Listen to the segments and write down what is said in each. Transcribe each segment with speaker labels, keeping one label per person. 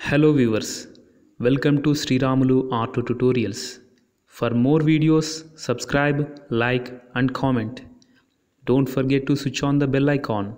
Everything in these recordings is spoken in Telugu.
Speaker 1: Hello viewers, welcome to Sriramulu Art Tutorials. For more videos, subscribe, like and comment. Don't forget to switch on the bell icon.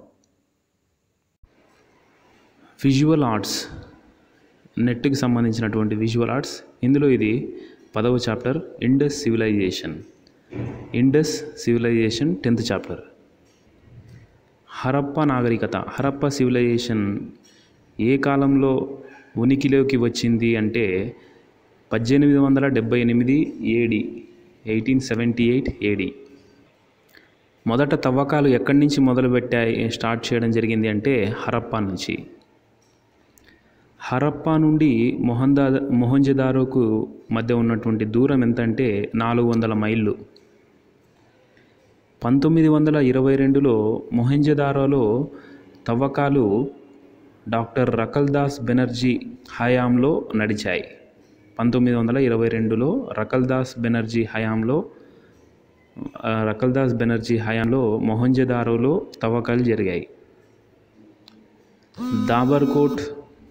Speaker 1: Visual arts నెట్కి సంబంధించినటువంటి విజువల్ ఆర్ట్స్ ఇందులో ఇది పదవ chapter Indus civilisation Indus civilisation tenth chapter Harappa నాగరికత హరప్ప సివిలైజేషన్ ఏ కాలంలో ఉనికిలోకి వచ్చింది అంటే పద్దెనిమిది వందల డెబ్బై ఎనిమిది AD eighteen seventy eight AD మొదట తవ్వకాలు ఎక్కడి నుంచి మొదలుపెట్టాయి స్టార్ట్ చేయడం జరిగింది అంటే హరప్పా నుంచి హరప్పా నుండి మొహందా మొహంజదారోకు మధ్య ఉన్నటువంటి దూరం ఎంత అంటే నాలుగు వందల మైళ్ళు పంతొమ్మిది వందల ఇరవై రెండులో మొహంజదారోలో తవ్వకాలు డాక్టర్ రకల్దాస్ బెనర్జీ హయాంలో నడిచాయి పంతొమ్మిది వందల ఇరవై రెండులో రకల్దాస్ బెనర్జీ హయాంలో ఆ, రకల్దాస్ బెనర్జీ హయాంలో మొహంజదారోలో తవ్వకాలు జరిగాయి దాబర్కోట్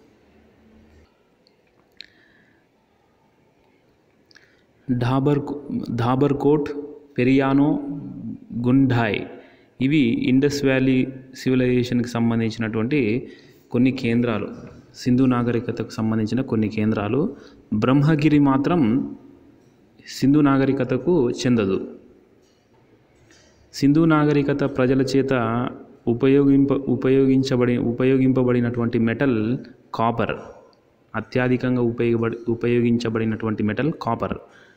Speaker 1: ఢాబర్ ధాబర్కోట్ పెరియానో గుండాయ్ ఇవి ఇండస్ వ్యాలీ సివిలైజేషన్కి సంబంధించినటువంటి కొన్ని కేంద్రాలు సింధు నాగరికతకు సంబంధించిన కొన్ని కేంద్రాలు బ్రహ్మగిరి మాత్రం సింధు నాగరికతకు చెందదు సింధు నాగరికత ప్రజల చేత ఉపయోగింప ఉపయోగించబడి ఉపయోగింపబడినటువంటి మెటల్ కాపర్ అత్యధికంగా ఉపయోగపడి ఉపయోగించబడినటువంటి మెటల్ కాపర్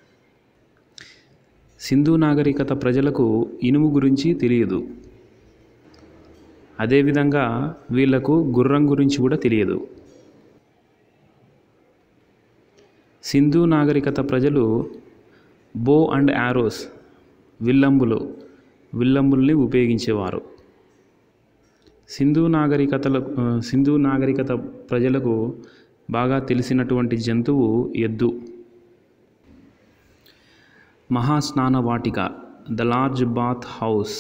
Speaker 1: సింధు నాగరికత ప్రజలకు ఇనుము గురించి తెలియదు అదేవిధంగా వీళ్లకు గుర్రం గురించి కూడా తెలియదు సింధు నాగరికత ప్రజలు బో అండ్ యారోస్ విల్లంబులు విల్లంబుల్ని ఉపయోగించేవారు సింధు నాగరికతల సింధు నాగరికత ప్రజలకు బాగా తెలిసినటువంటి జంతువు ఎద్దు మహాస్నాన వాటిక ద లార్జ్ బాత్ హౌస్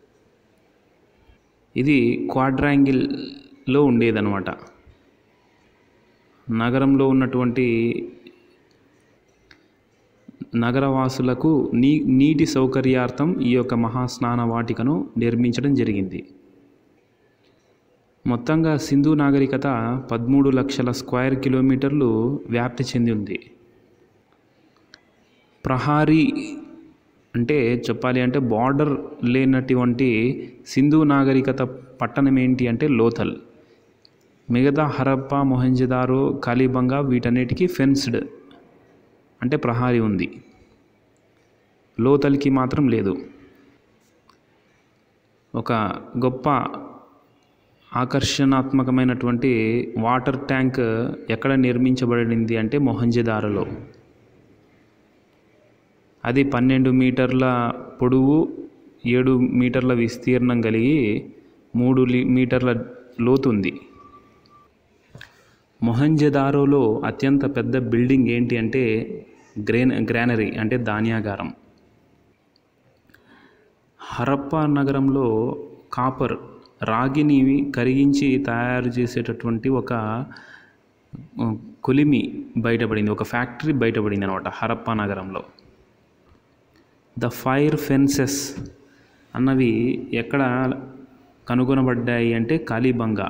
Speaker 1: ఇది క్వాడ్రాంగిల్లో ఉండేదన్నమాట నగరంలో ఉన్నటువంటి నగరవాసులకు నీ నీటి సౌకర్యార్థం ఈ యొక్క మహాస్నాన వాటికను నిర్మించడం జరిగింది మొత్తంగా సింధు నాగరికత పదమూడు లక్షల స్క్వేర్ కిలోమీటర్లు వ్యాప్తి చెంది ఉంది ప్రహారీ అంటే చెప్పాలి అంటే బార్డర్ లేనటువంటి సింధు నాగరికత పట్టణం ఏంటి అంటే లోథల్ మిగతా హరప్ప మొహంజదారో కాలిబంగా వీటన్నిటికీ ఫెన్స్డ్ అంటే ప్రహారీ ఉంది లోతల్కి మాత్రం లేదు ఒక గొప్ప ఆకర్షణాత్మకమైనటువంటి వాటర్ ట్యాంక్ ఎక్కడ నిర్మించబడింది అంటే మొహంజదారోలో అది పన్నెండు మీటర్ల పొడవు ఏడు మీటర్ల విస్తీర్ణం కలిగి మూడు లి- మీటర్ల లోతుంది మొహంజదారోలో అత్యంత పెద్ద బిల్డింగ్ ఏంటి అంటే గ్రేన్ గ్రానరీ అంటే ధాన్యాగారం హరప్పా నగరంలో కాపర్ రాగిని కరిగించి తయారు చేసేటటువంటి ఒక ఆ, కొలిమి బయటపడింది ఒక ఫ్యాక్టరీ బయటపడింది అనమాట హరప్పా నగరంలో ద ఫైర్ ఫెన్సెస్ అన్నవి ఎక్కడ కనుగొనబడ్డాయి అంటే కాలిబంగా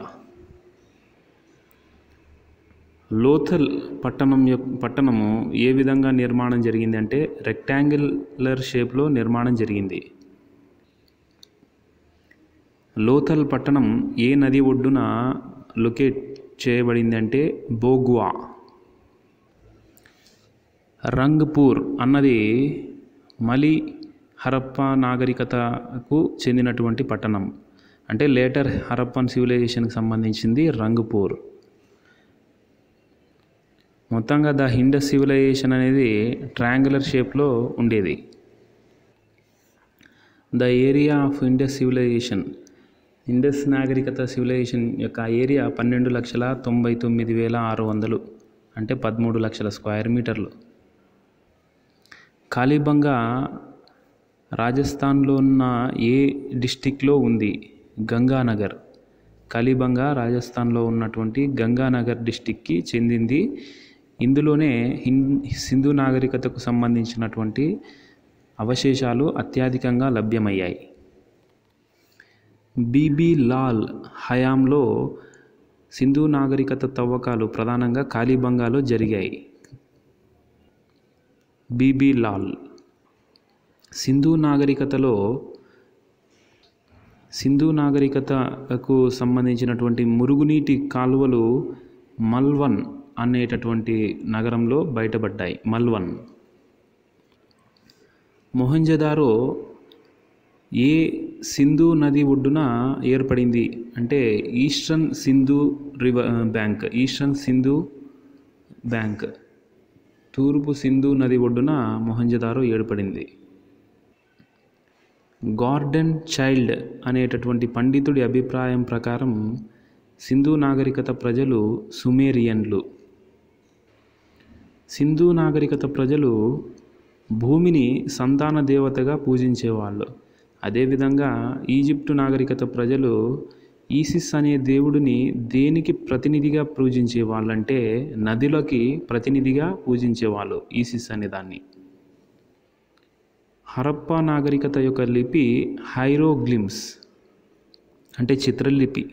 Speaker 1: లోథల్ పట్టణం యొక్క పట్టణము ఏ విధంగా నిర్మాణం జరిగింది అంటే రెక్టాంగులర్ షేప్లో నిర్మాణం జరిగింది లోథల్ పట్టణం ఏ నది ఒడ్డున లొకేట్ చేయబడింది అంటే బోగ్వా రంగ్పూర్ అన్నది మలి హరప్ప నాగరికతకు చెందినటువంటి పట్టణం అంటే లేటర్ హరప్పన్ సివిలైజేషన్కి సంబంధించింది రంగ్పూర్ మొత్తంగా ద హిండస్ సివిలైజేషన్ అనేది ట్రయాంగులర్ షేప్లో ఉండేది the area of Indus civilisation Indus నాగరికత సివిలైజేషన్ యొక్క ఏరియా పన్నెండు లక్షల తొంభై తొమ్మిది వేల ఆరు వందలు అంటే పదమూడు లక్షల స్క్వేర్ మీటర్లు కాలిబంగా రాజస్థాన్లో ఉన్న ఏ డిస్టిక్లో ఉంది గంగానగర్ కలీబంగా రాజస్థాన్లో ఉన్నటువంటి గంగానగర్ డిస్టిక్కి చెందింది ఇందులోనే హిం సింధు నాగరికతకు సంబంధించినటువంటి అవశేషాలు అత్యధికంగా లభ్యమయ్యాయి బీబీ లాల్ హయాంలో సింధు నాగరికత తవ్వకాలు ప్రధానంగా కాలిబంగాలో జరిగాయి బీబీ లాల్ సింధు నాగరికతలో సింధు నాగరికతకు సంబంధించినటువంటి మురుగునీటి కాలువలు మల్వన్ అనేటటువంటి నగరంలో బయటపడ్డాయి మల్వన్ మొహంజదారో ఏ సింధు నది ఒడ్డున ఏర్పడింది అంటే eastern Sindhu river bank eastern Sindhu bank తూర్పు సింధు నది ఒడ్డున మొహంజదారో ఏర్పడింది గార్డెన్ చైల్డ్ అనేటటువంటి పండితుడి అభిప్రాయం ప్రకారం సింధు నాగరికత ప్రజలు సుమేరియన్లు సింధు నాగరికత ప్రజలు భూమిని సంతాన దేవతగా పూజించేవాళ్ళు అదేవిధంగా ఈజిప్టు నాగరికత ప్రజలు ఈసిస్ అనే దేవుడిని దేనికి ప్రతినిధిగా పూజించే వాళ్ళంటే నదులకి ప్రతినిధిగా పూజించేవాళ్ళు ఈసిస్ అనే దాన్ని హరప్పా నాగరికత యొక్క లిపి హైరోగ్లిమ్స్ అంటే చిత్రలిపి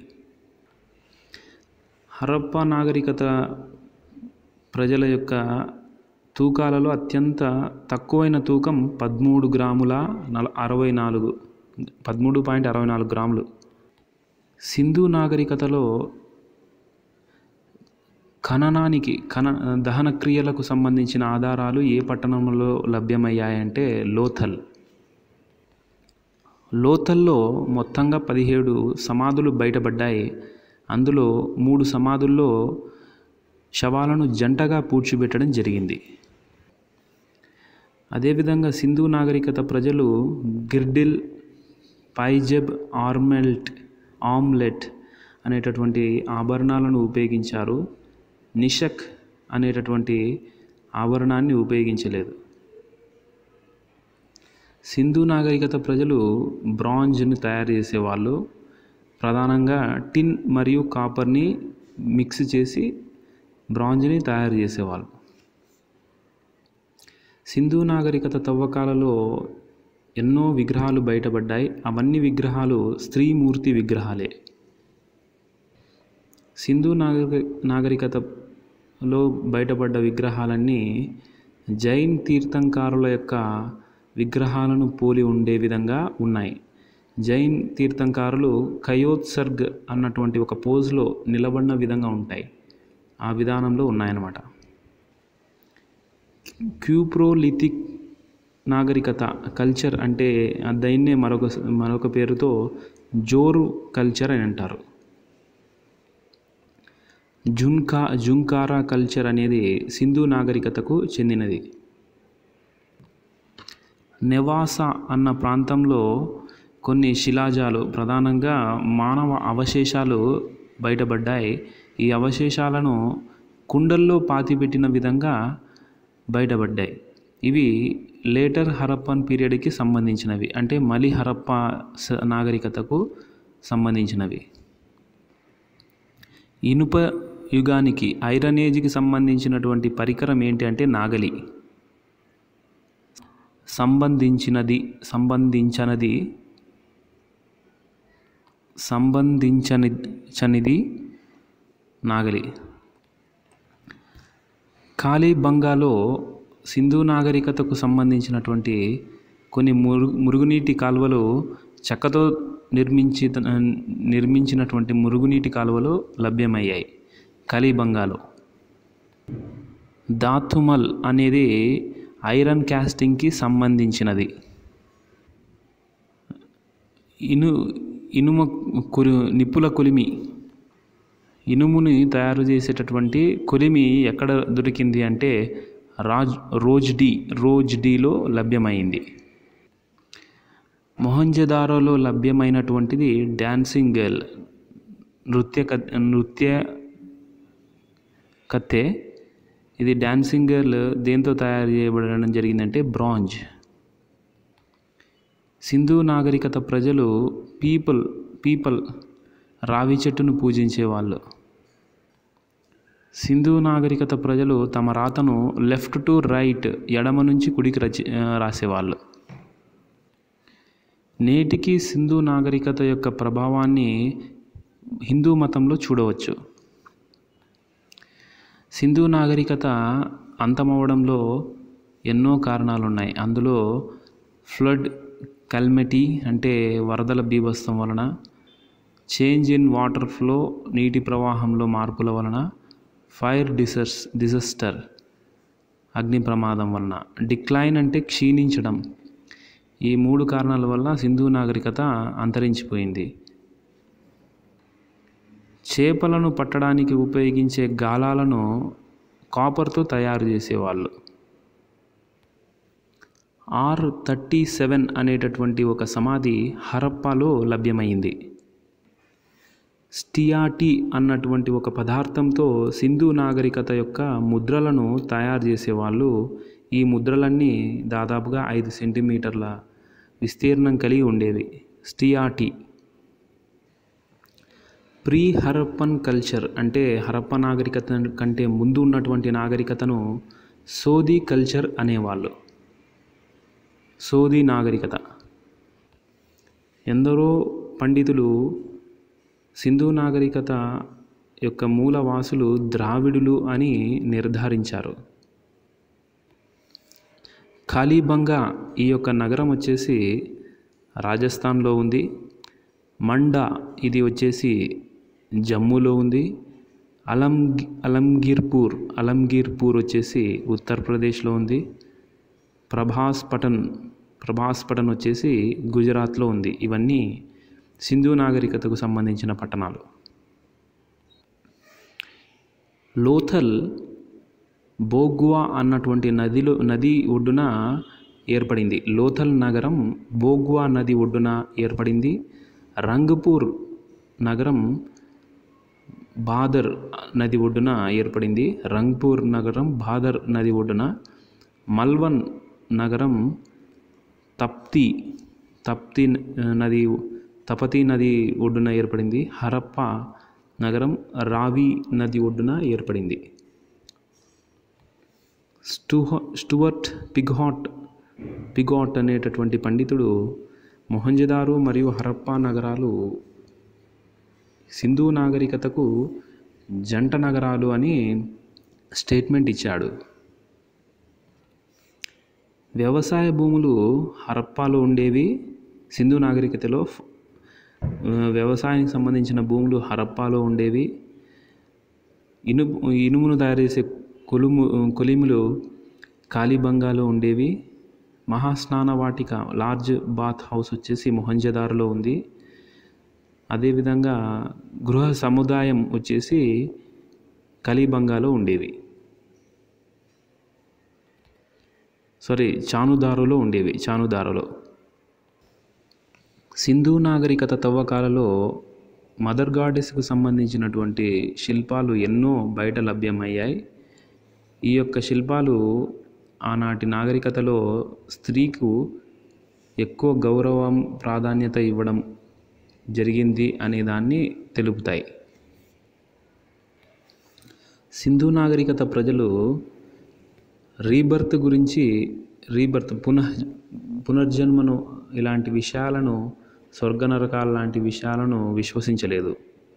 Speaker 1: హరప్పా నాగరికత ప్రజల యొక్క తూకాలలో అత్యంత తక్కువైన తూకం పదమూడు గ్రాముల నల అరవై నాలుగు పదమూడు పాయింట్ అరవై నాలుగు గ్రాములు సింధు నాగరికతలో ఖననానికి ఖన దహన క్రియలకు సంబంధించిన ఆధారాలు ఏ పట్టణంలో లభ్యమయ్యాయంటే లోథల్ లోథల్లో మొత్తంగా పదిహేడు సమాధులు బయటపడ్డాయి అందులో మూడు సమాధుల్లో శవాలను జంటగా పూడ్చిపెట్టడం జరిగింది అదేవిధంగా సింధు నాగరికత ప్రజలు గిర్డిల్ పైజబ్ ఆర్మెల్ట్ ఆమ్లెట్ అనేటటువంటి ఆభరణాలను ఉపయోగించారు నిషక్ అనేటటువంటి ఆభరణాన్ని ఉపయోగించలేదు సింధు నాగరికత ప్రజలు బ్రాంజ్ని తయారు చేసేవాళ్ళు ప్రధానంగా టిన్ మరియు కాపర్ని మిక్స్ చేసి బ్రాంజ్ని తయారు చేసేవాళ్ళు సింధు నాగరికత తవ్వకాలలో ఎన్నో విగ్రహాలు బయటపడ్డాయి అవన్నీ విగ్రహాలు స్త్రీమూర్తి విగ్రహాలే సింధు నాగరి నాగరికతలో బయటపడ్డ విగ్రహాలన్నీ జైన్ తీర్థంకారుల యొక్క విగ్రహాలను పోలి ఉండే విధంగా ఉన్నాయి జైన్ తీర్థంకారులు కయోత్సర్గ్ అన్నటువంటి ఒక పోజ్లో నిలబడిన విధంగా ఉంటాయి ఆ విధానంలో ఉన్నాయన్నమాట క్యూప్రోలిథిక్ నాగరికత కల్చర్ అంటే దాన్నే మరొక మరొక పేరుతో జోరు కల్చర్ అని అంటారు జున్కా జుంకారా కల్చర్ అనేది సింధు నాగరికతకు చెందినది నెవాసా అన్న ప్రాంతంలో కొన్ని శిలాజాలు ప్రధానంగా మానవ అవశేషాలు బయటపడ్డాయి ఈ అవశేషాలను కుండల్లో పాతిపెట్టిన విధంగా బయటపడ్డాయి ఇవి లేటర్ హరప్పన్ పీరియడ్కి సంబంధించినవి అంటే మలి హరప్ప స- నాగరికతకు సంబంధించినవి ఇనుప యుగానికి ఐరన్ ఏజ్కి సంబంధించినటువంటి పరికరం ఏంటి అంటే నాగలి సంబంధించినది సంబంధించనది సంబంధించని చనిది నాగలి కాళీబంగాలో సింధు నాగరికతకు సంబంధించినటువంటి కొన్ని మురు మురుగునీటి కాలువలు చెక్కతో నిర్మించి నిర్మించినటువంటి మురుగునీటి కాలువలు లభ్యమయ్యాయి కాళీబంగాలో దాతుమల్ అనేది ఐరన్ క్యాస్టింగ్కి సంబంధించినది ఇను ఇనుమ కొలి నిప్పుల కొలిమి ఇనుముని తయారు చేసేటటువంటి కొలిమి ఎక్కడ దొరికింది అంటే రాజ్ రోజ్ డి రోజ్ డీలో లభ్యమైంది మొహంజదారోలో లభ్యమైనటువంటిది డాన్సింగ్ గర్ల్ నృత్య క నృత్య కత్తె ఇది డాన్సింగ్ గర్ల్ దేంతో తయారు చేయబడడం జరిగిందంటే బ్రాంజ్ సింధు నాగరికత ప్రజలు పీపుల్ పీపల్ రావి చెట్టును పూజించేవాళ్ళు సింధు నాగరికత ప్రజలు తమ రాతను లెఫ్ట్ టు రైట్ ఎడమ నుంచి కుడికి రచి ఆ, రాసేవాళ్ళు నేటికి సింధు నాగరికత యొక్క ప్రభావాన్ని హిందూ మతంలో చూడవచ్చు సింధు నాగరికత అంతమవడంలో ఎన్నో కారణాలు ఉన్నాయి అందులో ఫ్లడ్ కల్మెటీ అంటే వరదల బీభత్సం వలన చేంజ్ ఇన్ వాటర్ ఫ్లో నీటి ప్రవాహంలో మార్పుల వలన ఫైర్ డిసర్స్ డిజాస్టర్ అగ్ని ప్రమాదం వలన డిక్లైన్ అంటే క్షీణించడం ఈ మూడు కారణాల వల్ల సింధు నాగరికత అంతరించిపోయింది చేపలను పట్టడానికి ఉపయోగించే గాలాలను కాపర్తో తయారు చేసేవాళ్ళు ఆర్ థర్టీ సెవెన్ అనేటటువంటి ఒక సమాధి హరప్పాలో లభ్యమైంది స్టియాటి అన్నటువంటి ఒక పదార్థంతో సింధు నాగరికత యొక్క ముద్రలను తయారు చేసేవాళ్ళు ఈ ముద్రలన్నీ దాదాపుగా ఐదు సెంటీమీటర్ల విస్తీర్ణం కలిగి ఉండేవి స్టియాటి ప్రీ హరప్పన్ కల్చర్ అంటే హరప్ప నాగరికత కంటే ముందు ఉన్నటువంటి నాగరికతను సోది కల్చర్ అనేవాళ్ళు సోది నాగరికత ఎందరో పండితులు సింధు నాగరికత యొక్క మూలవాసులు ద్రావిడులు అని నిర్ధారించారు కాళీబంగా ఈ యొక్క నగరం వచ్చేసి రాజస్థాన్లో ఉంది మండా ఇది వచ్చేసి జమ్మూలో ఉంది అలం అలంగీర్పూర్ అలంగీర్పూర్ వచ్చేసి ఉత్తరప్రదేశ్లో ఉంది ప్రభాస్ పటన్ ప్రభాస్ పటన్ వచ్చేసి గుజరాత్లో ఉంది ఇవన్నీ సింధు నాగరికతకు సంబంధించిన పట్టణాలు లోథల్ బోగ్వా అన్నటువంటి నదిలో నది ఒడ్డున ఏర్పడింది లోథల్ నగరం బోగ్వా నది ఒడ్డున ఏర్పడింది రంగపూర్ నగరం బాదర్ నది ఒడ్డున ఏర్పడింది రంగ్పూర్ నగరం బాదర్ నది ఒడ్డున మల్వన్ నగరం తప్తి తప్తి నది తపతి నది ఒడ్డున ఏర్పడింది హరప్ప నగరం రావి నది ఒడ్డున ఏర్పడింది స్టూహ స్టువర్ట్ పిగ్హాట్ పిగాట్ అనేటటువంటి పండితుడు మొహంజదారు మరియు హరప్ప నగరాలు సింధు నాగరికతకు జంట నగరాలు అని స్టేట్మెంట్ ఇచ్చాడు వ్యవసాయ భూములు హరప్పాలో ఉండేవి సింధు నాగరికతలో ఆ, వ్యవసాయానికి సంబంధించిన భూములు హరప్పాలో ఉండేవి ఇనుము ఇనుమును తయారు చేసే కొలుము కొలిములు కాళీబంగాలో ఉండేవి మహాస్నాన వాటిక లార్జ్ బాత్ హౌస్ వచ్చేసి మొహంజదారులో ఉంది అదేవిధంగా గృహ సముదాయం వచ్చేసి కలీబంగాలో ఉండేవి సారీ చానుదారులో ఉండేవి చానుదారులో సింధు నాగరికత తవ్వకాలలో మదర్ గాడెస్కు సంబంధించినటువంటి శిల్పాలు ఎన్నో బయట లభ్యమయ్యాయి ఈ యొక్క శిల్పాలు ఆనాటి నాగరికతలో స్త్రీకు ఎక్కువ గౌరవం ప్రాధాన్యత ఇవ్వడం జరిగింది అనే దాన్ని తెలుపుతాయి సింధు నాగరికత ప్రజలు రీబర్త్ గురించి రీబర్త్ పునః పునర్జన్మను ఇలాంటి విషయాలను స్వర్గ నరకాలు లాంటి విషయాలను విశ్వసించలేదు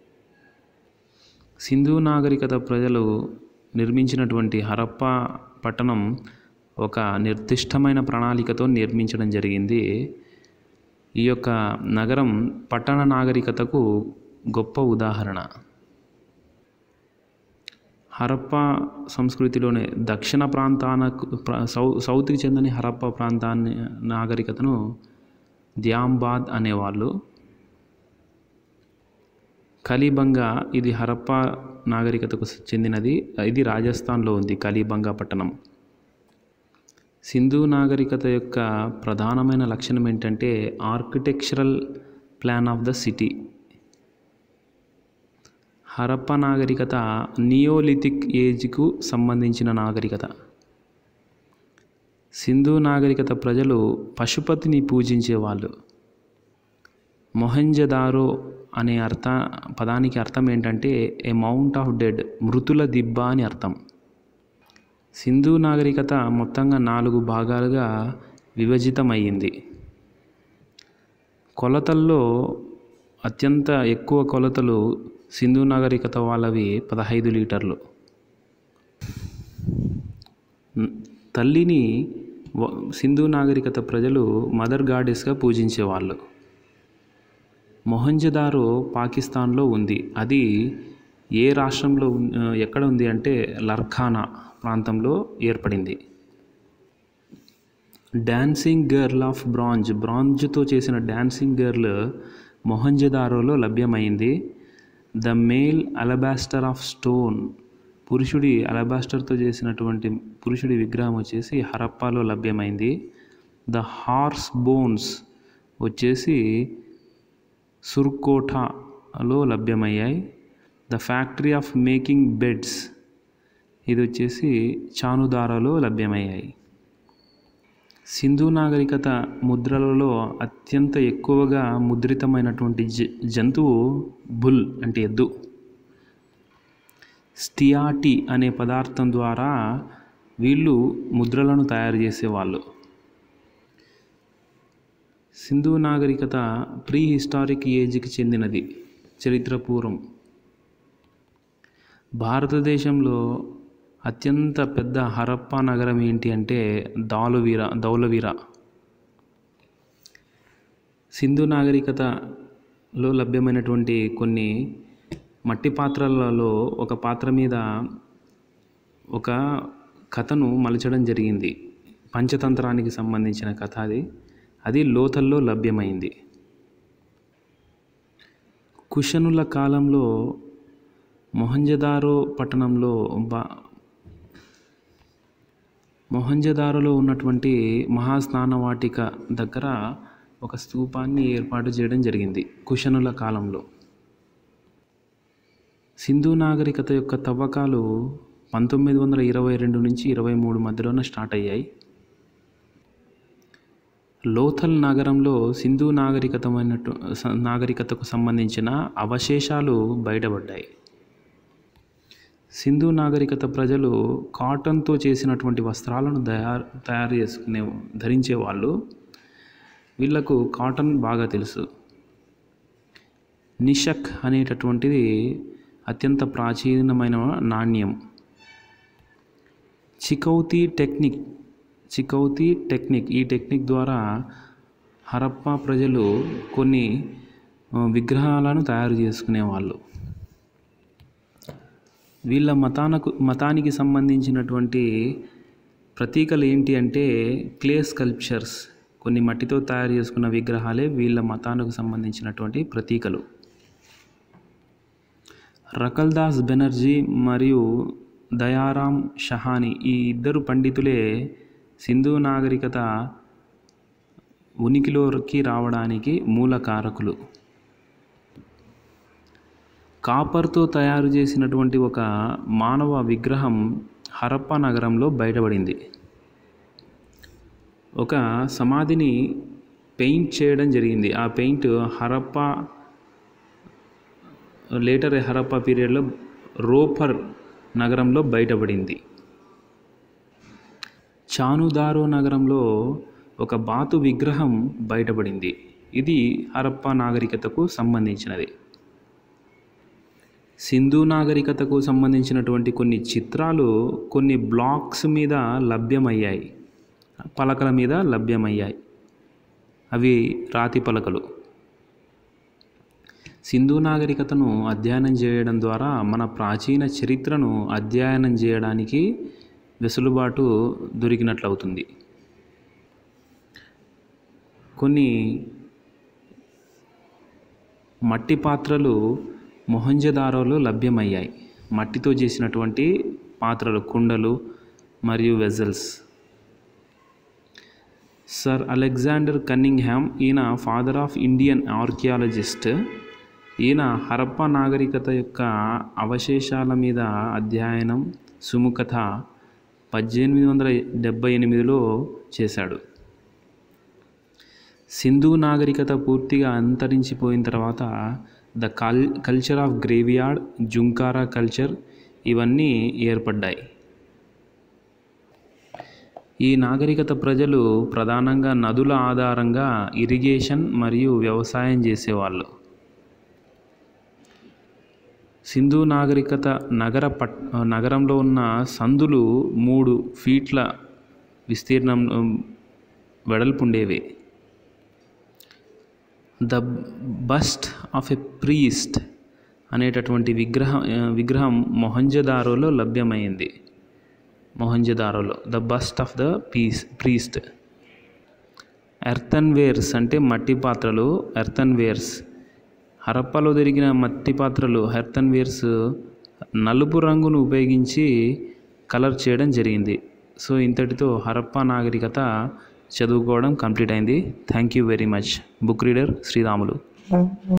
Speaker 1: సింధు నాగరికత ప్రజలు నిర్మించినటువంటి హరప్ప పట్టణం ఒక నిర్దిష్టమైన ప్రణాళికతో నిర్మించడం జరిగింది ఈ యొక్క నగరం పట్టణ నాగరికతకు గొప్ప ఉదాహరణ హరప్ప సంస్కృతిలోనే దక్షిణ ప్రాంతానకు ప్ర- సౌ సౌత్కి చెందని హరప్ప ప్రాంతాన్ని నాగరికతను ధ్యాంబాద్ అనేవాళ్ళు కలీబంగా ఇది హరప్ప నాగరికతకు చెందినది ఇది రాజస్థాన్లో ఉంది కలీబంగా పట్టణం సింధు నాగరికత యొక్క ప్రధానమైన లక్షణం ఏంటంటే architectural plan of the city Harappa నాగరికత నియోలిథిక్ ఏజ్కు సంబంధించిన నాగరికత సింధు నాగరికత ప్రజలు పశుపతిని పూజించేవాళ్ళు మొహంజదారో అనే అర్థ పదానికి అర్థం ఏంటంటే ఏ మౌంట్ ఆఫ్ డెడ్ మృతుల దిబ్బ అని అర్థం సింధు నాగరికత మొత్తంగా నాలుగు భాగాలుగా విభజితమయ్యింది కొలతల్లో అత్యంత ఎక్కువ కొలతలు సింధు నాగరికత వాళ్ళవి పదహైదు లీటర్లు న్- తల్లిని వ- సింధు నాగరికత ప్రజలు మదర్ గాడెస్గా పూజించేవాళ్ళు మొహంజదారో పాకిస్తాన్లో ఉంది అది ఏ రాష్ట్రంలో ఉన్- ఆ, ఎక్కడ ఉంది అంటే లర్ఖానా ప్రాంతంలో ఏర్పడింది డాన్సింగ్ గర్ల్ ఆఫ్ బ్రాంజ్ బ్రాంజ్తో చేసిన డాన్సింగ్ గర్ల్ మొహంజదారోలో లభ్యమైంది the male alabaster of stone పురుషుడి అలబాస్టర్తో చేసినటువంటి పురుషుడి విగ్రహం వచ్చేసి హరప్పాలో లభ్యమైంది ద హార్స్ బోన్స్ వచ్చేసి సుర్కోటాలో లభ్యమయ్యాయి the factory of making beads ఇది వచ్చేసి చానుదారాలో లభ్యమయ్యాయి సింధు నాగరికత ముద్రలలో అత్యంత ఎక్కువగా ముద్రితమైనటువంటి జ జంతువు బుల్ అంటే ఎద్దు స్టియాటి అనే పదార్థం ద్వారా వీళ్ళు ముద్రలను తయారు చేసేవాళ్ళు సింధు నాగరికత ప్రీ హిస్టారిక్ ఏజ్కి చెందినది చరిత్రపూర్వం భారతదేశంలో అత్యంత పెద్ద హరప్పా నగరం ఏంటి అంటే దాలువీర దౌలవీర సింధు నాగరికతలో లభ్యమైనటువంటి కొన్ని మట్టి పాత్రలలో ఒక పాత్ర మీద ఒక కథను మలచడం జరిగింది పంచతంత్రానికి సంబంధించిన కథ అది అది లోతల్లో లభ్యమైంది కుషనుల కాలంలో మొహంజదారో పట్టణంలో బా మొహంజదారోలో ఉన్నటువంటి మహాస్నానవాటిక దగ్గర ఒక స్తూపాన్ని ఏర్పాటు చేయడం జరిగింది కుషనుల కాలంలో సింధు నాగరికత యొక్క తవ్వకాలు పంతొమ్మిది వందల ఇరవై రెండు నుంచి ఇరవై మూడు మధ్యలోనే స్టార్ట్ అయ్యాయి లోథల్ నగరంలో సింధు నాగరికతమైనటు స- నాగరికతకు సంబంధించిన అవశేషాలు బయటపడ్డాయి సింధు నాగరికత ప్రజలు కాటన్తో చేసినటువంటి వస్త్రాలను తయారు తయారు చేసుకునే ధరించేవాళ్ళు వీళ్ళకు కాటన్ బాగా తెలుసు నిషక్ అనేటటువంటిది అత్యంత ప్రాచీనమైన నాణ్యం చికౌతి టెక్నిక్ చికౌతి టెక్నిక్ ఈ టెక్నిక్ ద్వారా హరప్పా ప్రజలు కొన్ని ఆ, విగ్రహాలను తయారు చేసుకునేవాళ్ళు వీళ్ళ మతానకు మతానికి సంబంధించినటువంటి ప్రతీకలు ఏంటి అంటే క్లే స్కల్ప్చర్స్ కొన్ని మట్టితో తయారు చేసుకున్న విగ్రహాలే వీళ్ళ మతానికి సంబంధించినటువంటి ప్రతీకలు రకల్దాస్ బెనర్జీ మరియు దయారాం షహాని ఈ ఇద్దరు పండితులే సింధు నాగరికత ఉనికిలోకి రావడానికి మూల కారకులు కాపర్తో తయారు చేసినటువంటి ఒక మానవ విగ్రహం హరప్పా నగరంలో బయటపడింది ఒక సమాధిని పెయింట్ చేయడం జరిగింది ఆ పెయింట్ హరప్పా లేటర్ హరప్పా పీరియడ్లో రోపర్ నగరంలో బయటపడింది చానుదారో నగరంలో ఒక బాతు విగ్రహం బయటపడింది ఇది హరప్పా నాగరికతకు సంబంధించినది సింధు నాగరికతకు సంబంధించినటువంటి కొన్ని చిత్రాలు కొన్ని బ్లాక్స్ మీద లభ్యమయ్యాయి పలకల మీద లభ్యమయ్యాయి అవి రాతి పలకలు సింధు నాగరికతను అధ్యయనం చేయడం ద్వారా మన ప్రాచీన చరిత్రను అధ్యయనం చేయడానికి వెసులుబాటు దొరికినట్లవుతుంది కొన్ని మట్టి పాత్రలు మొహంజదారోలో లభ్యమయ్యాయి మట్టితో చేసినటువంటి పాత్రలు కుండలు మరియు వెజల్స్ సర్ అలెగ్జాండర్ కన్నింగ్హామ్ ఈయన ఫాదర్ ఆఫ్ ఇండియన్ ఆర్కియాలజిస్ట్ ఈయన హరప్పా నాగరికత యొక్క అవశేషాల మీద అధ్యయనం సుముఖత పద్దెనిమిది వందల డెబ్భై ఎనిమిదిలో చేశాడు సింధు నాగరికత పూర్తిగా అంతరించిపోయిన తర్వాత the cul culture of graveyard జుంకారా కల్చర్ ఇవన్నీ ఏర్పడ్డాయి ఈ నాగరికత ప్రజలు ప్రధానంగా నదుల ఆధారంగా ఇరిగేషన్ మరియు వ్యవసాయం చేసేవాళ్ళు సింధు నాగరికత నగర పట్ నగరంలో ఉన్న సందులు మూడు ఫీట్ల విస్తీర్ణం వెడల్పు ఉండేవి the bust of a priest అనేటటువంటి విగ్రహం విగ్రహం మొహంజదారోలో లభ్యమైంది మొహంజదారోలో the bust of the piece priest earthen wares అంటే మట్టి పాత్రలు ఎర్తన్ వేర్స్ హరప్పలో దొరికిన మట్టి పాత్రలు ఎర్తన్ వేర్స్ నలుపు రంగును ఉపయోగించి కలర్ చేయడం జరిగింది సో ఇంతటితో హరప్పా నాగరికత చదువుకోవడం కంప్లీట్ అయింది thank you very much book reader Sriramulu